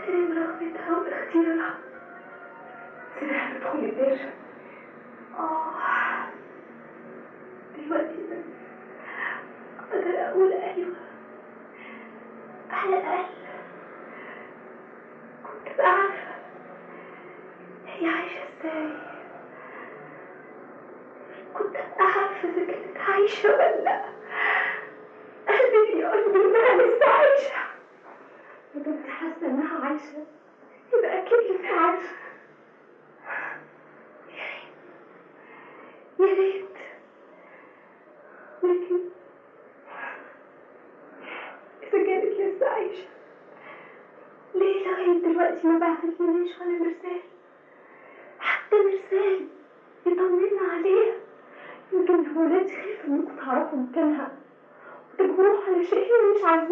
واحترم رغبتها واختيارها سيبها تدخل الدير آه دلوقتي بس أقدر أقول أيوة على الأقل كنت أبقى عارفة هي عايشة إزاي كنت أبقى عارفة إذا كانت عايشة ولا لأ قلبي بيقول لي إنها لسه عايشة إذا أنت حاسة إنها عايشة يبقى أكيد لسه عايشة يا ريت يا ريت لكن إذا كانت لسه عايشة ليه لغاية دلوقتي ما بعتتلنيش ولا مرسال حتى مرسال يطمنا عليها يمكن الولاد خافوا إنكم تعرفوا مكانها وتجبروها على شيء هي مش عايزاه